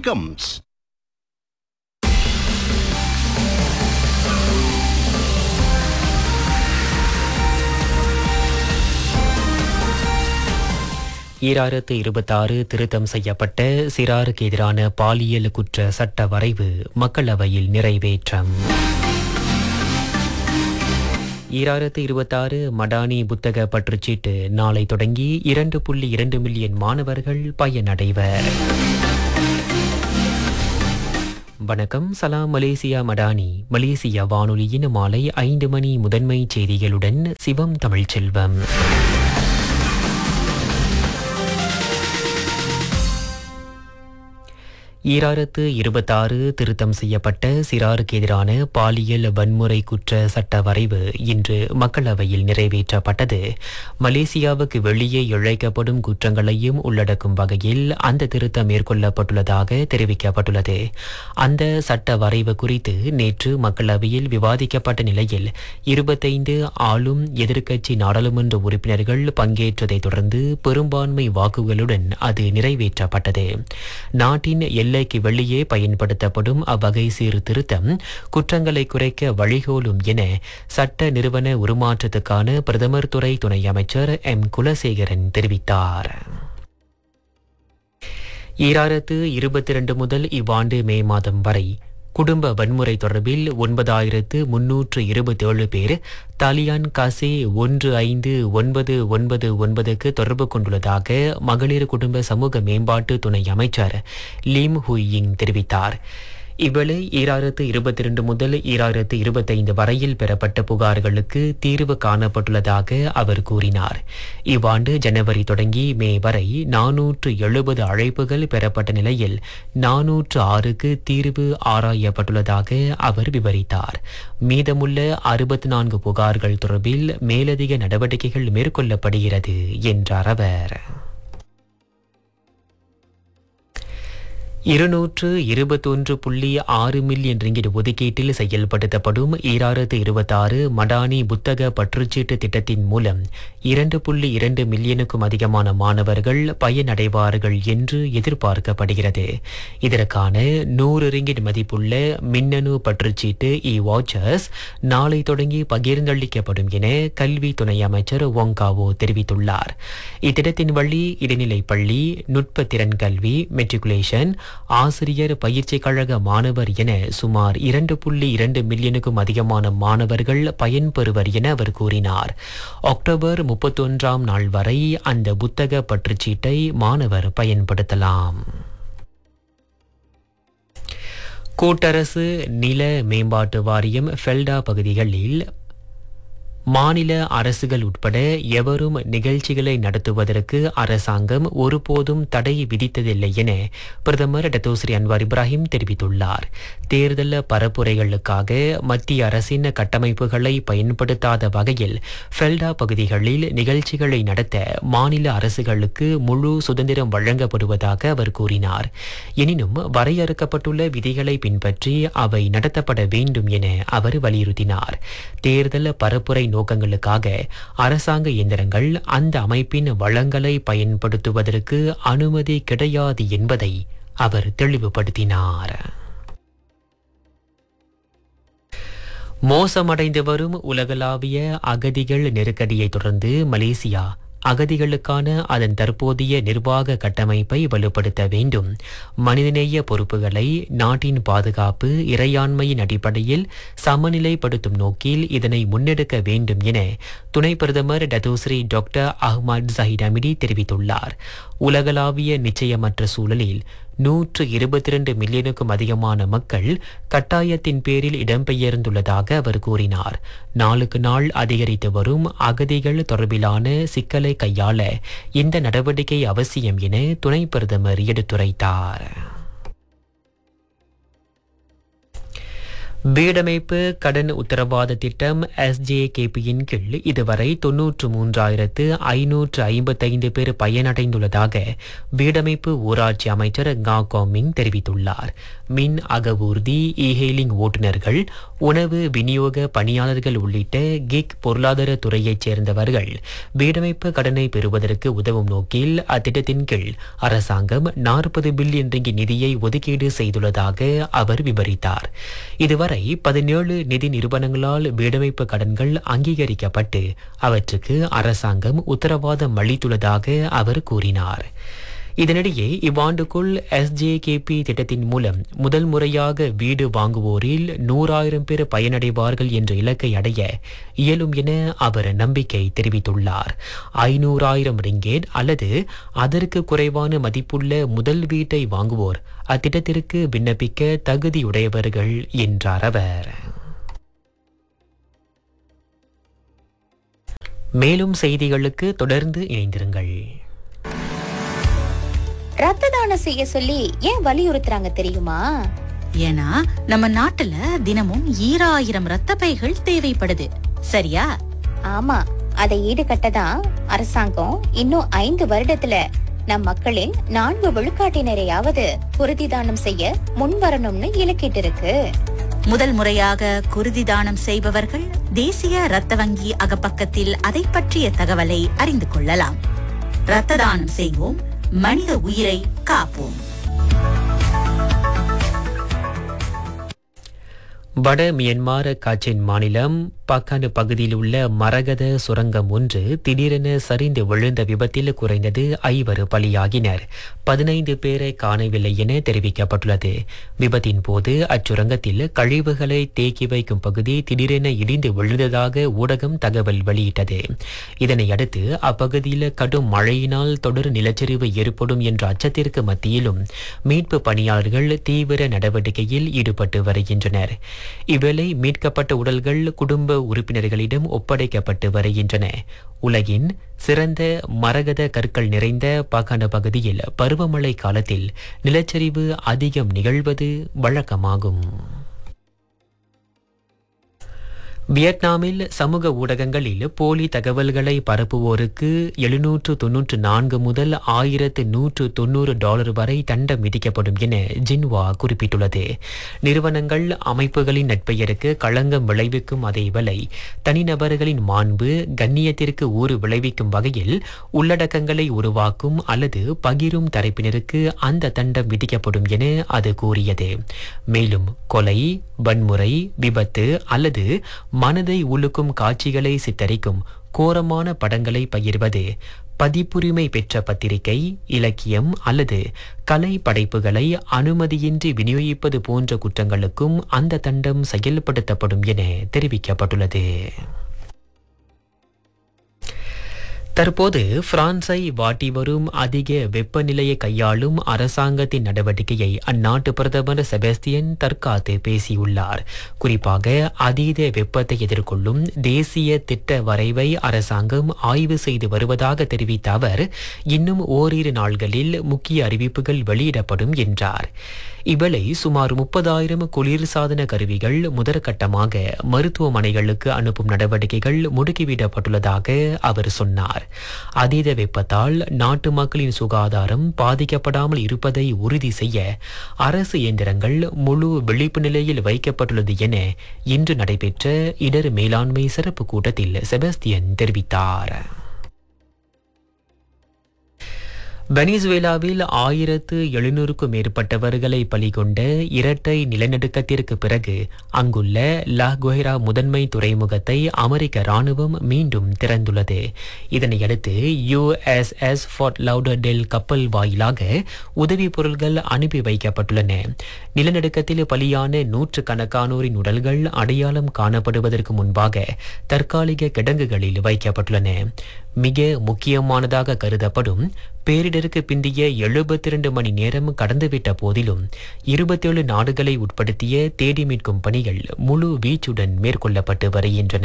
incomes. ஈராயிரத்து இருபத்தாறு திருத்தம் செய்யப்பட்ட சிறாருக்கு எதிரான பாலியல் குற்ற சட்ட வரைவு மக்களவையில் நிறைவேற்றம் ஈராயிரத்து இருபத்தாறு மடானி புத்தக பற்றுச்சீட்டு நாளை தொடங்கி இரண்டு புள்ளி இரண்டு மில்லியன் மாணவர்கள் பயனடைவர் வணக்கம் சலாம் மலேசியா மடானி மலேசியா வானொலியின் மாலை ஐந்து மணி முதன்மை செய்திகளுடன் சிவம் தமிழ்ச்செல்வம் ஈராயிரத்து இருபத்தாறு திருத்தம் செய்யப்பட்ட சிறாருக்கு எதிரான பாலியல் வன்முறை குற்ற சட்ட வரைவு இன்று மக்களவையில் நிறைவேற்றப்பட்டது மலேசியாவுக்கு வெளியே இழைக்கப்படும் குற்றங்களையும் உள்ளடக்கும் வகையில் அந்த திருத்தம் மேற்கொள்ளப்பட்டுள்ளதாக தெரிவிக்கப்பட்டுள்ளது அந்த சட்ட வரைவு குறித்து நேற்று மக்களவையில் விவாதிக்கப்பட்ட நிலையில் இருபத்தைந்து ஆளும் எதிர்க்கட்சி நாடாளுமன்ற உறுப்பினர்கள் பங்கேற்றதைத் தொடர்ந்து பெரும்பான்மை வாக்குகளுடன் அது நிறைவேற்றப்பட்டது நாட்டின் எல்லைக்கு வெளியே பயன்படுத்தப்படும் அவ்வகை சீர்திருத்தம் குற்றங்களை குறைக்க வழிகோலும் என சட்ட நிறுவன உருமாற்றத்துக்கான பிரதமர் துறை துணை அமைச்சர் எம் குலசேகரன் தெரிவித்தார் ஈராயிரத்து இருபத்தி இரண்டு முதல் இவ்வாண்டு மே மாதம் வரை குடும்ப வன்முறை தொடர்பில் ஒன்பதாயிரத்து முன்னூற்று இருபத்தேழு பேர் தாலியான் காசே ஒன்று ஐந்து ஒன்பது ஒன்பது ஒன்பதுக்கு தொடர்பு கொண்டுள்ளதாக மகளிர் குடும்ப சமூக மேம்பாட்டு துணை அமைச்சர் லீம் ஹுயிங் தெரிவித்தார் இவ்வேளை ஈராயிரத்து இருபத்தி இரண்டு முதல் ஈராயிரத்து இருபத்தைந்து வரையில் பெறப்பட்ட புகார்களுக்கு தீர்வு காணப்பட்டுள்ளதாக அவர் கூறினார் இவ்வாண்டு ஜனவரி தொடங்கி மே வரை நானூற்று எழுபது அழைப்புகள் பெறப்பட்ட நிலையில் நானூற்று ஆறுக்கு தீர்வு ஆராயப்பட்டுள்ளதாக அவர் விவரித்தார் மீதமுள்ள அறுபத்தி நான்கு புகார்கள் தொடர்பில் மேலதிக நடவடிக்கைகள் மேற்கொள்ளப்படுகிறது என்றார் அவர் இருநூற்று இருபத்தொன்று புள்ளி ஆறு மில்லியன் ரிங்கிட் ஒதுக்கீட்டில் செயல்படுத்தப்படும் ஈராயிரத்து இருபத்தாறு மடானி புத்தக பற்றுச்சீட்டு திட்டத்தின் மூலம் இரண்டு புள்ளி இரண்டு மில்லியனுக்கும் அதிகமான மாணவர்கள் பயனடைவார்கள் என்று எதிர்பார்க்கப்படுகிறது இதற்கான நூறு ரிங்கிட் மதிப்புள்ள மின்னணு பற்றுச்சீட்டு இ வாச்சர்ஸ் நாளை தொடங்கி பகிர்ந்தளிக்கப்படும் என கல்வி துணை அமைச்சர் ஒங்காவோ தெரிவித்துள்ளார் இத்திட்டத்தின் வழி இடைநிலை பள்ளி நுட்ப திறன் கல்வி மெட்ரிகுலேஷன் ஆசிரியர் பயிற்சி கழக மாணவர் என சுமார் இரண்டு புள்ளி இரண்டு மில்லியனுக்கும் அதிகமான மாணவர்கள் பயன்பெறுவர் என அவர் கூறினார் அக்டோபர் முப்பத்தொன்றாம் நாள் வரை அந்த புத்தக பற்றுச்சீட்டை மாணவர் பயன்படுத்தலாம் கூட்டரசு நில மேம்பாட்டு வாரியம் ஃபெல்டா பகுதிகளில் மாநில அரசுகள் உட்பட எவரும் நிகழ்ச்சிகளை நடத்துவதற்கு அரசாங்கம் ஒருபோதும் தடை விதித்ததில்லை என பிரதமர் டத்தோஸ்ரீ அன்வார் இப்ராஹிம் தெரிவித்துள்ளார் தேர்தல் பரப்புரைகளுக்காக மத்திய அரசின் கட்டமைப்புகளை பயன்படுத்தாத வகையில் ஃபெல்டா பகுதிகளில் நிகழ்ச்சிகளை நடத்த மாநில அரசுகளுக்கு முழு சுதந்திரம் வழங்கப்படுவதாக அவர் கூறினார் எனினும் வரையறுக்கப்பட்டுள்ள விதிகளை பின்பற்றி அவை நடத்தப்பட வேண்டும் என அவர் வலியுறுத்தினார் தேர்தல் பரப்புரை நோக்கங்களுக்காக அரசாங்க இயந்திரங்கள் அந்த அமைப்பின் வளங்களை பயன்படுத்துவதற்கு அனுமதி கிடையாது என்பதை அவர் தெளிவுபடுத்தினார் மோசமடைந்து வரும் உலகளாவிய அகதிகள் நெருக்கடியை தொடர்ந்து மலேசியா அகதிகளுக்கான அதன் தற்போதைய நிர்வாக கட்டமைப்பை வலுப்படுத்த வேண்டும் மனிதநேய பொறுப்புகளை நாட்டின் பாதுகாப்பு இறையாண்மையின் அடிப்படையில் சமநிலைப்படுத்தும் நோக்கில் இதனை முன்னெடுக்க வேண்டும் என துணை பிரதமர் Dato Sri doctor Ahmad Zahid Hamidi தெரிவித்துள்ளார் உலகளாவிய நிச்சயமற்ற சூழலில் நூற்று இருபத்தி இரண்டு மில்லியனுக்கும் அதிகமான மக்கள் கட்டாயத்தின் பேரில் இடம்பெயர்ந்துள்ளதாக அவர் கூறினார் நாளுக்கு நாள் அதிகரித்து வரும் அகதிகள் தொடர்பிலான சிக்கலை கையாள இந்த நடவடிக்கை அவசியம் என துணை பிரதமர் எடுத்துரைத்தார் வீடமைப்பு கடன் உத்தரவாத திட்டம் எஸ்ஜேகேபியின் கீழ் இதுவரை தொன்னூற்று மூன்றாயிரத்து ஐநூற்று ஐம்பத்தைந்து பேர் பயனடைந்துள்ளதாக வீடமைப்பு ஊராட்சி அமைச்சர் ngா கோமிங் தெரிவித்துள்ளார் மின் அகவூர்தி இஹெயிலிங் ஓட்டுநர்கள் உணவு விநியோக பணியாளர்கள் உள்ளிட்ட கிக் பொருளாதார துறையைச் சேர்ந்தவர்கள் வீடமைப்பு கடனை பெறுவதற்கு உதவும் நோக்கில் அத்திட்டத்தின் கீழ் அரசாங்கம் நாற்பது பில்லியன் ரிங்கி நிதியை ஒதுக்கீடு செய்துள்ளதாக அவர் விவரித்தார் இதுவரை பதினேழு நிதி நிறுவனங்களால் வீடமைப்பு கடன்கள் அங்கீகரிக்கப்பட்டு அவற்றுக்கு அரசாங்கம் உத்தரவாதம் அளித்துள்ளதாக அவர் கூறினார் இதனிடையே இவ்வாண்டுக்குள் எஸ்ஜேகேபி திட்டத்தின் மூலம் முதல் முறையாக வீடு வாங்குவோரில் நூறாயிரம் பேர் பயனடைவார்கள் என்ற இலக்கை அடைய இயலும் என அவர் நம்பிக்கை தெரிவித்துள்ளார் ஐநூறாயிரம் ரிங்கேட் அல்லது அதற்கு குறைவான மதிப்புள்ள முதல் வீட்டை வாங்குவோர் அத்திட்டத்திற்கு விண்ணப்பிக்க தகுதியுடையவர்கள் என்றார் அவர் மேலும் செய்திகளுக்கு தொடர்ந்து இணைந்திருங்கள் ரத்த தானம் செய்ய சொல்லி ஏன் வலியுறுத்துறாங்க தெரியுமா ஏன்னா நம்ம நாட்டுல தினமும் ஈராயிரம் ரத்த பைகள் தேவைப்படுது சரியா ஆமா அதை ஈடுகட்ட தான் அரசாங்கம் இன்னும் ஐந்து வருடத்துல நம் மக்களின் நான்கு விழுக்காட்டினரையாவது குருதி தானம் செய்ய முன் வரணும்னு இலக்கிட்டு இருக்கு முதல் முறையாக குருதி தானம் செய்பவர்கள் தேசிய ரத்த வங்கி அகப்பக்கத்தில் அதை பற்றிய தகவலை அறிந்து கொள்ளலாம் ரத்த தானம் செய்வோம் மனித உயிரை காப்போம் வட மியன்மார் காச்சின் மாநிலம் பக்கானு பகுதியில் உள்ள மரகத சுரங்கம் ஒன்று திடீரென சரிந்து விழுந்த விபத்தில் குறைந்தது ஐவர் பலியாகினர் பதினைந்து பேரை காணவில்லை என தெரிவிக்கப்பட்டுள்ளது விபத்தின் போது அச்சுரங்கத்தில் கழிவுகளை தேக்கி வைக்கும் பகுதி திடீரென இடிந்து விழுந்ததாக ஊடகம் தகவல் வெளியிட்டது இதனையடுத்து அப்பகுதியில் கடும் மழையினால் தொடர் நிலச்சரிவு ஏற்படும் என்ற அச்சத்திற்கு மத்தியிலும் மீட்பு பணியாளர்கள் தீவிர நடவடிக்கையில் ஈடுபட்டு வருகின்றனர் இவ்வேளை மீட்கப்பட்ட உடல்கள் குடும்ப உறுப்பினர்களிடம் ஒப்படைக்கப்பட்டு வருகின்றன உலகின் சிறந்த மரகத கற்கள் நிறைந்த பாகான பகுதியில் பருவமழை காலத்தில் நிலச்சரிவு அதிகம் நிகழ்வது வழக்கமாகும் வியட்நாமில் சமூக ஊடகங்களில் போலி தகவல்களை பரப்புவோருக்கு எழுநூற்று தொன்னூற்று நான்கு முதல் ஆயிரத்து நூற்று தொன்னூறு டாலர் வரை தண்டம் விதிக்கப்படும் என ஜின்வா குறிப்பிட்டுள்ளது நிறுவனங்கள் அமைப்புகளின் நட்பெயருக்கு களங்கம் விளைவிக்கும் அதேவேளை தனிநபர்களின் மாண்பு கண்ணியத்திற்கு ஊறு விளைவிக்கும் வகையில் உள்ளடக்கங்களை உருவாக்கும் அல்லது பகிரும் தரப்பினருக்கு அந்த தண்டம் விதிக்கப்படும் என அது கூறியது மேலும் கொலை வன்முறை விபத்து அல்லது மனதை உலுக்கும் காட்சிகளை சித்தரிக்கும் கோரமான படங்களை பகிர்வது பதிப்புரிமை பெற்ற பத்திரிகை இலக்கியம் அல்லது கலை படைப்புகளை அனுமதியின்றி விநியோகிப்பது போன்ற குற்றங்களுக்கும் அந்த தண்டம் செயல்படுத்தப்படும் என தெரிவிக்கப்பட்டுள்ளது தற்போது பிரான்சை வாட்டி வரும் அதிக வெப்பநிலையை கையாளும் அரசாங்கத்தின் நடவடிக்கையை அந்நாட்டு பிரதமர் செபஸ்தியன் தற்காத்து பேசியுள்ளார் குறிப்பாக அதீத வெப்பத்தை எதிர்கொள்ளும் தேசிய திட்ட வரைவை அரசாங்கம் ஆய்வு செய்து வருவதாக தெரிவித்த அவர் இன்னும் ஓரிரு நாள்களில் முக்கிய அறிவிப்புகள் வெளியிடப்படும் என்றார் இவளை சுமார் முப்பதாயிரம் குளிர்சாதன கருவிகள் முதற்கட்டமாக மருத்துவமனைகளுக்கு அனுப்பும் நடவடிக்கைகள் முடுக்கிவிடப்பட்டுள்ளதாக அவர் சொன்னார் அதீத வெப்பத்தால் நாட்டு மக்களின் சுகாதாரம் பாதிக்கப்படாமல் இருப்பதை உறுதி செய்ய அரசு இயந்திரங்கள் முழு விழிப்பு நிலையில் வைக்கப்பட்டுள்ளது என இன்று நடைபெற்ற இடர் மேலாண்மை சிறப்பு கூட்டத்தில் செபஸ்தியன் தெரிவித்தார் வெனிசுவேலாவில் ஆயிரத்து எழுநூறுக்கும் மேற்பட்டவர்களை பலிகொண்ட இரட்டை நிலநடுக்கத்திற்கு பிறகு அங்குள்ள லா குஹெரா முதன்மை துறைமுகத்தை அமெரிக்க ராணுவம் மீண்டும் திறந்துள்ளது இதனையடுத்து யுஎஸ்எஸ் ஃபார்ட் லவுடர்டெல் கப்பல் வாயிலாக உதவிப் பொருட்கள் அனுப்பி வைக்கப்பட்டுள்ளன நிலநடுக்கத்தில் பலியான நூற்றுக்கணக்கானோரின் உடல்கள் அடையாளம் காணப்படுவதற்கு முன்பாக தற்காலிக கிடங்குகளில் வைக்கப்பட்டுள்ளன மிக முக்கியமானதாக கருதப்படும் பேரிடருக்கு பிந்திய எழுபத்தி இரண்டு மணி நேரம் கடந்துவிட்ட போதிலும் இருபத்தேழு நாடுகளை உட்படுத்திய தேடி மீட்கும் பணிகள் முழு வீச்சுடன் மேற்கொள்ளப்பட்டு வருகின்றன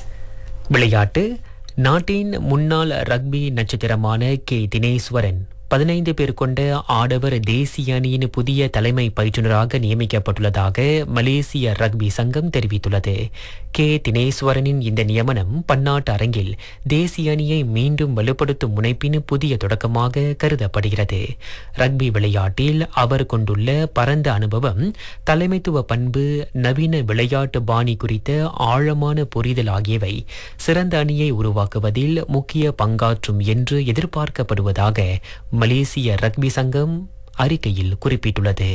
விளையாட்டு நாட்டின் முன்னாள் ரக்பி நட்சத்திரமான கே தினேஸ்வரன் பதினைந்து பேர் கொண்ட ஆடவர் தேசிய அணியின் புதிய தலைமை பயிற்றுனராக நியமிக்கப்பட்டுள்ளதாக மலேசிய ரக்பி சங்கம் தெரிவித்துள்ளது கே தினேஸ்வரனின் இந்த நியமனம் பன்னாட்டு அரங்கில் தேசிய அணியை மீண்டும் வலுப்படுத்தும் முனைப்பின் புதிய தொடக்கமாக கருதப்படுகிறது ரக்பி விளையாட்டில் அவர் கொண்டுள்ள பரந்த அனுபவம் தலைமைத்துவ பண்பு நவீன விளையாட்டு பாணி குறித்த ஆழமான புரிதல் ஆகியவை சிறந்த அணியை உருவாக்குவதில் முக்கிய பங்காற்றும் என்று எதிர்பார்க்கப்படுவதாக மலேசிய ரக்பி சங்கம் அறிக்கையில் குறிப்பிட்டுள்ளது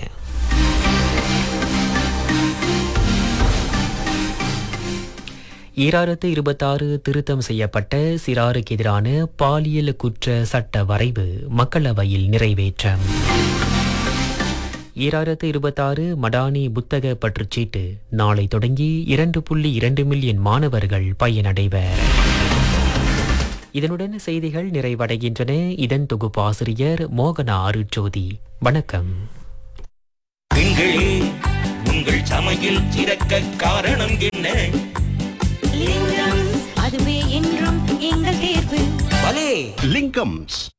ஈராயிரத்து இருபத்தாறு திருத்தம் செய்யப்பட்ட சிறாருக்கு எதிரான பாலியல் குற்ற சட்ட வரைவு மக்களவையில் நிறைவேற்றம் ஈராயிரத்து இருபத்தாறு மடானி புத்தக பற்றுச்சீட்டு நாளை தொடங்கி இரண்டு புள்ளி இரண்டு மில்லியன் மாணவர்கள் பயனடைவர் இதனுடன் செய்திகள் நிறைவடைகின்றன இதன் தொகுப்பாசிரியர் மோகனா அருட்சோதி வணக்கம் பெண்களே உங்கள் சமையல் சிறக்க காரணம் என்ன லிங்கம் அதுவே என்றும் எங்கள் தேர்வு பலே லிங்கம்ஸ்